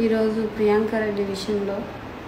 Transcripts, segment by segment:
ఈరోజు ప్రియాంక రెడ్డి విషయంలో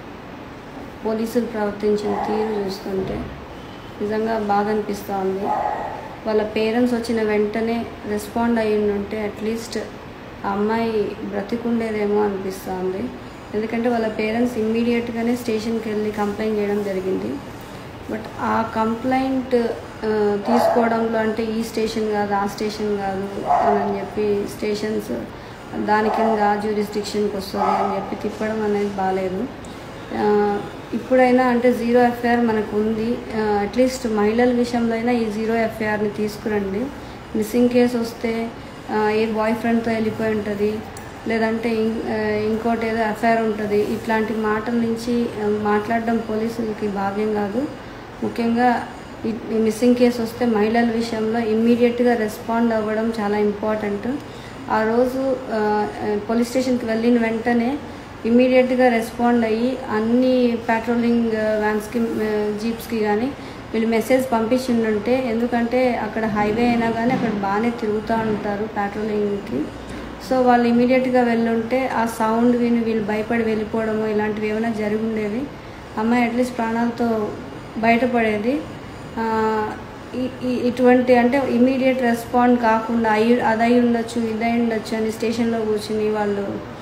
పోలీసులు ప్రవర్తించిన తీరు చూస్తుంటే నిజంగా బాధ అనిపిస్తూ ఉంది వాళ్ళ పేరెంట్స్ వచ్చిన వెంటనే రెస్పాండ్ అయ్యి ఉంటే అట్లీస్ట్ ఆ అమ్మాయి బ్రతికుండేదేమో అనిపిస్తుంది ఎందుకంటే వాళ్ళ పేరెంట్స్ ఇమ్మీడియట్గానే స్టేషన్కి వెళ్ళి కంప్లైంట్ చేయడం జరిగింది బట్ ఆ కంప్లైంట్ ఆ, తీసుకోవడంలో అంటే ఈ స్టేషన్ కాదు ఆ స్టేషన్ కాదు అని చెప్పి స్టేషన్స్ దాని కింద ఆ జ్యూరిస్డిక్షన్కి వస్తుంది అని చెప్పి తిప్పడం అనేది బాగాలేదు ఆ, ఇప్పుడైనా అంటే జీరో ఎఫ్ఐఆర్ మనకు ఉంది అట్లీస్ట్ మహిళల విషయంలో అయినా ఈ జీరో ఎఫ్ఐఆర్ని తీసుకురండి మిస్సింగ్ కేసు వస్తే ఆ, ఏ బాయ్ ఫ్రెండ్తో వెళ్ళిపోయి ఉంటుంది లేదంటే ఇం- ఆ, ఇంకోటి ఏదో ఎఫ్ఐఆర్ ఉంటుంది ఇట్లాంటి మాటల నుంచి ఆ, మాట్లాడడం పోలీసులకి భావ్యం కాదు ముఖ్యంగా ఈ ఈ మిస్సింగ్ కేసు వస్తే మహిళల విషయంలో ఇమ్మీడియట్గా రెస్పాండ్ అవ్వడం చాలా ఇంపార్టెంట్ ఆ రోజు ఆ, ఆ, పోలీస్ స్టేషన్కి వెళ్ళిన వెంటనే ఇమ్మీడియట్గా రెస్పాండ్ అయ్యి అన్ని పెట్రోలింగ్ వ్యాన్స్కి ఆ, జీప్స్కి కానీ వీళ్ళు మెసేజ్ పంపించిండుంటే ఎందుకంటే అక్కడ హైవే అయినా కానీ అక్కడ బాగానే తిరుగుతూ ఉంటారు పెట్రోలింగ్కి సో వాళ్ళు ఇమీడియట్గా వెళ్ళుంటే ఆ సౌండ్ విని వీళ్ళు భయపడి వెళ్ళిపోవడము ఇలాంటివి ఏమైనా జరిగి ఉండేది అమ్మాయి అట్లీస్ట్ ప్రాణాలతో బయటపడేది ఆ, ఈ- ఈ- ఇటువంటి అంటే ఇమీడియట్ రెస్పాండ్ కాకుండా అయి అదై ఉండొచ్చు ఇదై ఉండొచ్చు అని స్టేషన్లో కూర్చుని వాళ్ళు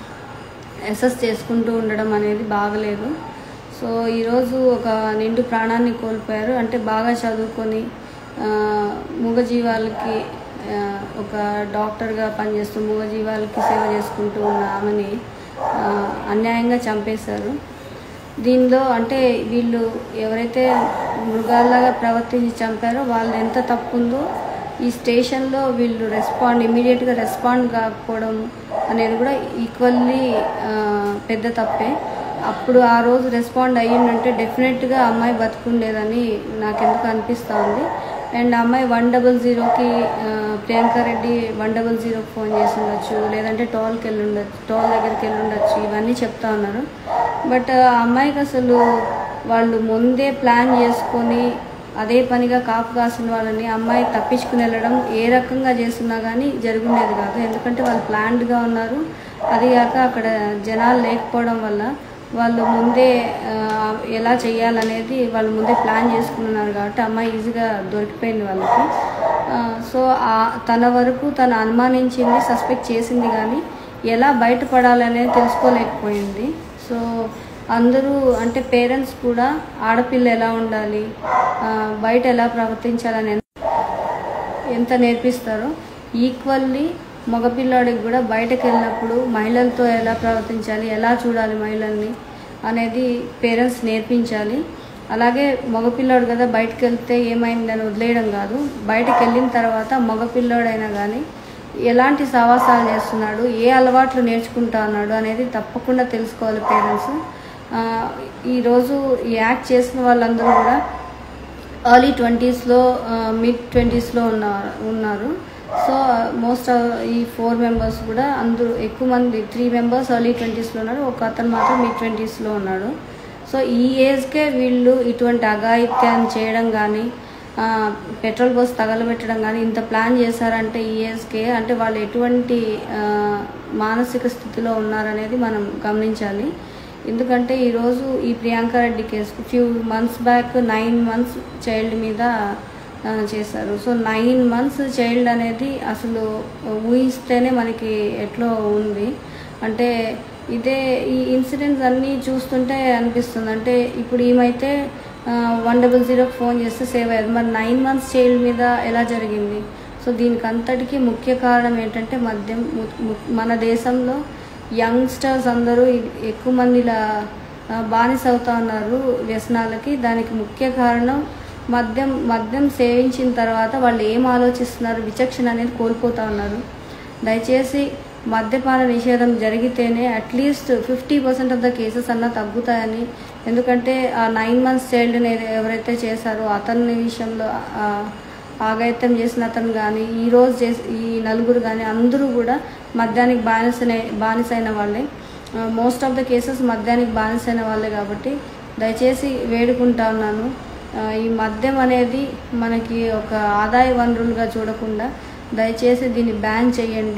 అసెస్ చేసుకుంటూ ఉండడం అనేది బాగలేదు సో ఈరోజు ఒక నిండు ప్రాణాన్ని కోల్పోయారు అంటే బాగా చదువుకొని ఆ, మూగజీవాలకి ఆ, ఒక డాక్టర్గా పనిచేస్తూ మూగజీవాలకి సేవ చేసుకుంటూ ఉన్న ఆమెని ఆ, అన్యాయంగా చంపేశారు దీనిలో అంటే వీళ్ళు ఎవరైతే మృగాల్లాగా ప్రవర్తించి చంపారో వాళ్ళు ఎంత తప్పు ఉందో ఈ స్టేషన్లో వీళ్ళు రెస్పాండ్ ఇమీడియట్గా రెస్పాండ్ కాకపోవడం అనేది కూడా ఈక్వల్లీ పెద్ద తప్పే అప్పుడు ఆ రోజు రెస్పాండ్ అయ్యిందంటే డెఫినెట్గా అమ్మాయి బతుకుండేదని నాకెందుకు అనిపిస్తూ ఉంది అండ్ అమ్మాయి వన్ డబల్ జీరోకి ప్రియాంక రెడ్డి వన్ డబల్ జీరోకి ఫోన్ చేసి ఉండొచ్చు లేదంటే టోల్కి వెళ్ళి ఉండొచ్చు టోల్ దగ్గరికి వెళ్ళి ఉండొచ్చు ఇవన్నీ చెప్తా ఉన్నారు బట్ ఆ అమ్మాయికి అసలు వాళ్ళు ముందే ప్లాన్ చేసుకొని అదే పనిగా కాపు కాసిన వాళ్ళని అమ్మాయి తప్పించుకుని వెళ్ళడం ఏ రకంగా చేస్తున్నా కానీ జరుగుండేది కాదు ఎందుకంటే వాళ్ళు ప్లాన్డ్గా ఉన్నారు అది కాక అక్కడ జనాలు లేకపోవడం వల్ల వాళ్ళు ముందే ఆ, ఎలా చేయాలనేది వాళ్ళు ముందే ప్లాన్ చేసుకున్నారు కాబట్టి అమ్మాయి ఈజీగా దొరికిపోయింది వాళ్ళకి ఆ, సో ఆ- తన వరకు తను అనుమానించింది సస్పెక్ట్ చేసింది కానీ ఎలా బయటపడాలనేది తెలుసుకోలేకపోయింది సో అందరూ అంటే పేరెంట్స్ కూడా ఆడపిల్ల ఎలా ఉండాలి ఆ, బయట ఎలా ప్రవర్తించాలని ఎంత నేర్పిస్తారో ఈక్వల్లీ మగపిల్లాడికి కూడా బయటకు వెళ్ళినప్పుడు మహిళలతో ఎలా ప్రవర్తించాలి ఎలా చూడాలి మహిళల్ని అనేది పేరెంట్స్ నేర్పించాలి అలాగే మగపిల్లాడు కదా బయటకు వెళ్తే ఏమైందని వదిలేయడం కాదు బయటకు వెళ్ళిన తర్వాత మగపిల్లాడైనా కానీ ఎలాంటి సావాసాలు చేస్తున్నాడు ఏ అలవాట్లు నేర్చుకుంటా ఉన్నాడు అనేది తప్పకుండా తెలుసుకోవాలి పేరెంట్స్ ఈరోజు ఈ యాక్ట్ చేసిన వాళ్ళందరూ కూడా ఎర్లీ ట్వంటీస్లో మిడ్ ట్వంటీస్లో ఉన్నారు ఉన్నారు సో మోస్ట్ ఈ ఫోర్ మెంబర్స్ కూడా అందరూ ఎక్కువ మంది త్రీ మెంబర్స్ ఎర్లీ ట్వంటీస్లో ఉన్నారు ఒక అతను మాత్రం మిడ్ ట్వంటీస్లో ఉన్నాడు సో ఈ ఏజ్కే వీళ్ళు ఇటువంటి అఘాయిత్యాన్ని చేయడం కానీ పెట్రోల్ పోసి తగలబెట్టడం కానీ ఇంత ప్లాన్ చేశారంటే ఈ ఏజ్కే అంటే వాళ్ళు ఎటువంటి ఆ, మానసిక స్థితిలో ఉన్నారనేది మనం గమనించాలి ఎందుకంటే ఈరోజు ఈ Priyanka Reddy case few months back nine months child మీద ఆ, చేశారు సో నైన్ మంత్స్ చైల్డ్ అనేది అసలు ఊహిస్తేనే మనకి ఎట్లో ఉంది అంటే ఇదే ఈ ఇన్సిడెంట్స్ అన్నీ చూస్తుంటే అనిపిస్తుంది అంటే ఇప్పుడు ఈమైతే వన్ డబల్ జీరోకి ఫోన్ చేస్తే సేవ్ అయ్యేది మరి నైన్ మంత్స్ చైల్డ్ మీద ఎలా జరిగింది సో దీనికి అంతటికీ ముఖ్య కారణం ఏంటంటే మద్యం ము- ము- మన దేశంలో యంగ్స్టర్స్ అందరూ ఇ- ఎక్కువ మంది ఇలా ఆ, బానిస అవుతా ఉన్నారు వ్యసనాలకి దానికి ముఖ్య కారణం మద్యం మద్యం సేవించిన తర్వాత వాళ్ళు ఏం ఆలోచిస్తున్నారు విచక్షణ అనేది కోల్పోతా ఉన్నారు దయచేసి మద్యపాన నిషేధం జరిగితేనే at least fifty percent of the cases అన్న తగ్గుతాయని ఎందుకంటే ఆ నైన్ మంత్స్ చైల్డ్ని ఎవరైతే చేశారో అతని విషయంలో ఆ, ఆగాయత్యం చేసిన అతను కానీ ఈ రోజు చేసి ఈ నలుగురు కానీ అందరూ కూడా మద్యానికి బానిసనే బానిసైన వాళ్ళే మోస్ట్ ఆఫ్ ద కేసెస్ మద్యానికి బానిసైన వాళ్ళే కాబట్టి దయచేసి వేడుకుంటా ఉన్నాను ఆ, ఈ మద్యం అనేది మనకి ఒక ఆదాయ వనరులుగా చూడకుండా దయచేసి దీన్ని బ్యాన్ చేయండి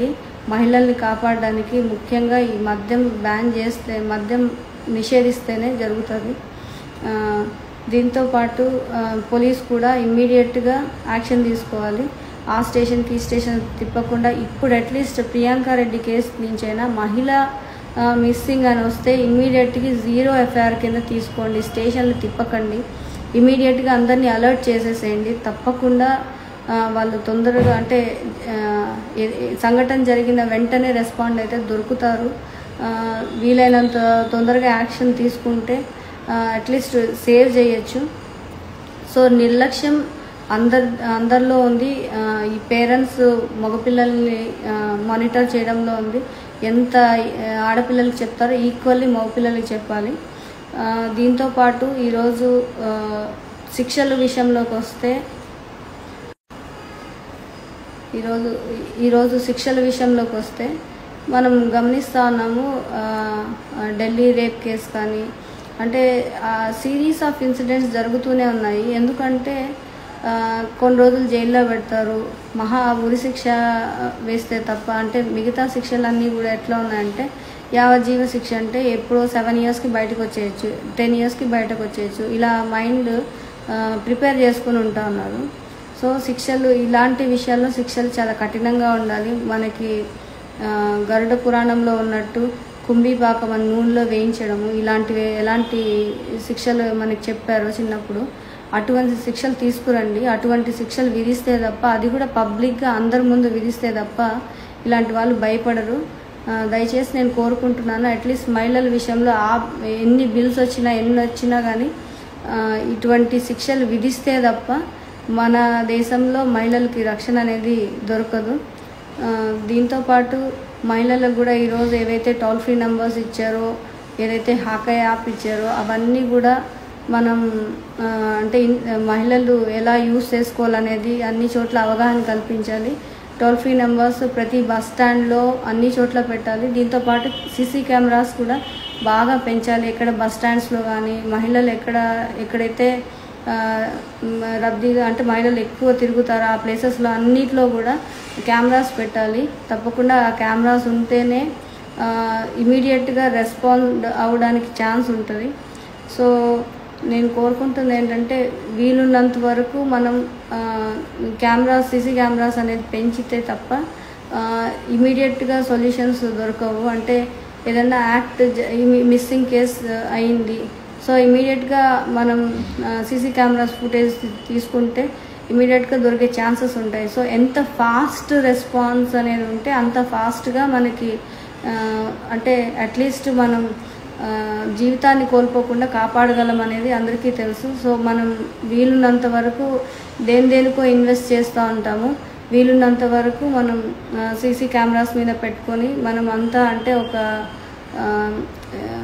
మహిళల్ని కాపాడడానికి ముఖ్యంగా ఈ మద్యం బ్యాన్ చేస్తే మద్యం నిషేధిస్తేనే జరుగుతుంది ఆ, దీంతో పాటు ఆ, పోలీస్ కూడా ఇమ్మీడియట్గా యాక్షన్ తీసుకోవాలి ఆ స్టేషన్కి ఈ స్టేషన్ తిప్పకుండా ఇప్పుడు అట్లీస్ట్ ప్రియాంక రెడ్డి కేసు నుంచైనా మహిళ మిస్సింగ్ అని వస్తే ఇమ్మీడియట్గా జీరో ఎఫ్ఐఆర్ కింద తీసుకోండి స్టేషన్లు తిప్పకండి ఇమీడియట్గా అందరినీ అలర్ట్ చేసేసేయండి తప్పకుండా ఆ, వాళ్ళు తొందరగా అంటే ఆ, ఏ- ఏ- సంఘటన జరిగిన వెంటనే రెస్పాండ్ అయితే దొరుకుతారు ఆ, వీలైనంత తొందరగా యాక్షన్ తీసుకుంటే అట్లీస్ట్ సేవ్ చేయొచ్చు సో నిర్లక్ష్యం అందర్ అందరిలో ఉంది ఆ, ఈ పేరెంట్స్ మగపిల్లల్ని మానిటర్ చేయడంలో ఉంది ఎంత ఆ, ఆడపిల్లలకి చెప్తారో ఈక్వల్లీ మగపిల్లలకి చెప్పాలి ఆ, దీంతో పాటు ఈరోజు ఆ, శిక్షల విషయంలోకి వస్తే ఈరోజు ఈరోజు శిక్షల విషయంలోకి వస్తే మనం గమనిస్తూ ఉన్నాము ఆ, ఆ, ఢిల్లీ రేప్ కేసు కానీ అంటే సిరీస్ ఆఫ్ ఇన్సిడెంట్స్ జరుగుతూనే ఉన్నాయి ఎందుకంటే ఆ, కొన్ని రోజులు జైల్లో పెడతారు మహా ఉరి శిక్ష వేస్తే తప్ప అంటే మిగతా శిక్షలన్నీ కూడా ఎట్లా ఉన్నాయంటే యావజ్జీవ శిక్ష అంటే ఎప్పుడో సెవెన్ ఇయర్స్కి బయటకు వచ్చేయచ్చు టెన్ ఇయర్స్కి బయటకు వచ్చేయచ్చు ఇలా మైండ్ ప్రిపేర్ చేసుకుని ఉంటా ఉన్నారు సో శిక్షలు ఇలాంటి విషయాల్లో శిక్షలు చాలా కఠినంగా ఉండాలి మనకి ఆ, గరుడ పురాణంలో ఉన్నట్టు కుంభీపాకం అని నూనెలో వేయించడము ఇలాంటివి ఎలాంటి శిక్షలు మనకి చెప్పారో చిన్నప్పుడు అటువంటి శిక్షలు తీసుకురండి అటువంటి శిక్షలు విధిస్తే తప్ప అది కూడా పబ్లిక్గా అందరి ముందు విధిస్తే తప్ప ఇలాంటి వాళ్ళు భయపడరు ఆ, దయచేసి నేను కోరుకుంటున్నాను అట్లీస్ట్ మహిళల విషయంలో ఆ ఎన్ని బిల్స్ వచ్చినా ఎన్ని వచ్చినా కానీ ఆ, ఇటువంటి శిక్షలు విధిస్తే తప్ప మన దేశంలో మహిళలకి రక్షణ అనేది దొరకదు ఆ, దీంతో పాటు మహిళలకు కూడా ఈరోజు ఏవైతే టోల్ ఫ్రీ నెంబర్స్ ఇచ్చారో ఏదైతే హాకా యాప్ ఇచ్చారో అవన్నీ కూడా మనం ఆ, అంటే ఇన్- మహిళలు ఎలా యూస్ చేసుకోవాలనేది అన్ని చోట్ల అవగాహన కల్పించాలి టోల్ ఫ్రీ నెంబర్స్ ప్రతి బస్ స్టాండ్లో అన్ని చోట్ల పెట్టాలి దీంతో పాటు సీసీ కెమెరాస్ కూడా బాగా పెంచాలి ఎక్కడ బస్ స్టాండ్స్లో కానీ మహిళలు ఎక్కడ ఎక్కడైతే ఆ, మ్, రద్దీగా అంటే మహిళలు ఎక్కువ తిరుగుతారు ఆ ప్లేసెస్లో అన్నిట్లో కూడా కెమెరాస్ పెట్టాలి తప్పకుండా ఆ కెమెరాస్ ఉంటేనే ఇమీడియట్గా రెస్పాండ్ అవ్వడానికి ఛాన్స్ ఉంటుంది సో నేను కోరుకుంటుంది ఏంటంటే వీలున్నంత వరకు మనం కెమెరాస్ సీసీ కెమెరాస్ అనేది పెంచితే తప్ప ఇమీడియట్గా సొల్యూషన్స్ దొరకవు అంటే ఏదైనా యాక్ట్ మిస్సింగ్ కేస్ అయింది సో ఇమీడియట్గా మనం సీసీ కెమెరాస్ ఫుటేజ్ తీసుకుంటే ఇమీడియట్గా దొరికే ఛాన్సెస్ ఉంటాయి సో ఎంత ఫాస్ట్ రెస్పాన్స్ అనేది ఉంటే అంత ఫాస్ట్గా మనకి ఆ, అంటే అట్లీస్ట్ మనం ఆ, జీవితాన్ని కోల్పోకుండా కాపాడగలం అనేది అందరికీ తెలుసు సో మనం వీలున్నంత వరకు దేని దేనికో ఇన్వెస్ట్ చేస్తూ ఉంటాము వీలున్నంత వరకు మనం సీసీ కెమెరాస్ మీద పెట్టుకొని మనం అంతా అంటే ఒక ఆ, ఆ,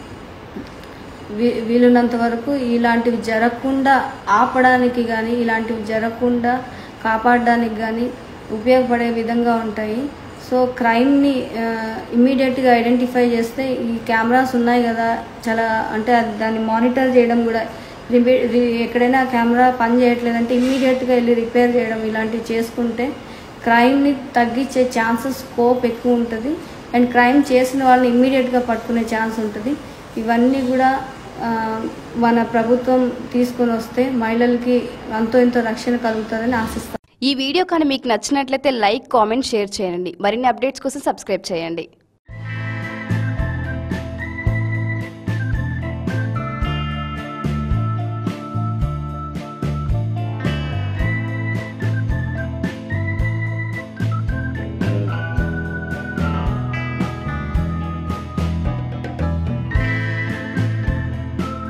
వీ- వీలున్నంత వరకు ఇలాంటివి జరగకుండా ఆపడానికి కానీ ఇలాంటివి జరగకుండా కాపాడడానికి కానీ ఉపయోగపడే విధంగా ఉంటాయి సో క్రైమ్ని ఇమ్మీడియట్గా ఐడెంటిఫై చేస్తే ఈ కెమెరాస్ ఉన్నాయి కదా చాలా అంటే అది దాన్ని మానిటర్ చేయడం కూడా రిపే రి- ఎక్కడైనా కెమెరా పని చేయట్లేదంటే ఇమ్మీడియట్గా వెళ్ళి రిపేర్ చేయడం ఇలాంటివి చేసుకుంటే క్రైమ్ని తగ్గించే ఛాన్సెస్ స్కోప్ ఎక్కువ ఉంటుంది అండ్ క్రైమ్ చేసిన వాళ్ళని ఇమ్మీడియట్గా పట్టుకునే ఛాన్స్ ఉంటుంది ఇవన్నీ కూడా ఆ, మన ప్రభుత్వం తీసుకొని వస్తే మహిళలకి అంతో ఎంతో రక్షణ కలుగుతుందని ఆశిస్తాను ఈ వీడియో కానీ మీకు నచ్చినట్లయితే లైక్ కామెంట్ షేర్ చేయండి మరిన్ని అప్డేట్స్ కోసం సబ్స్క్రైబ్ చేయండి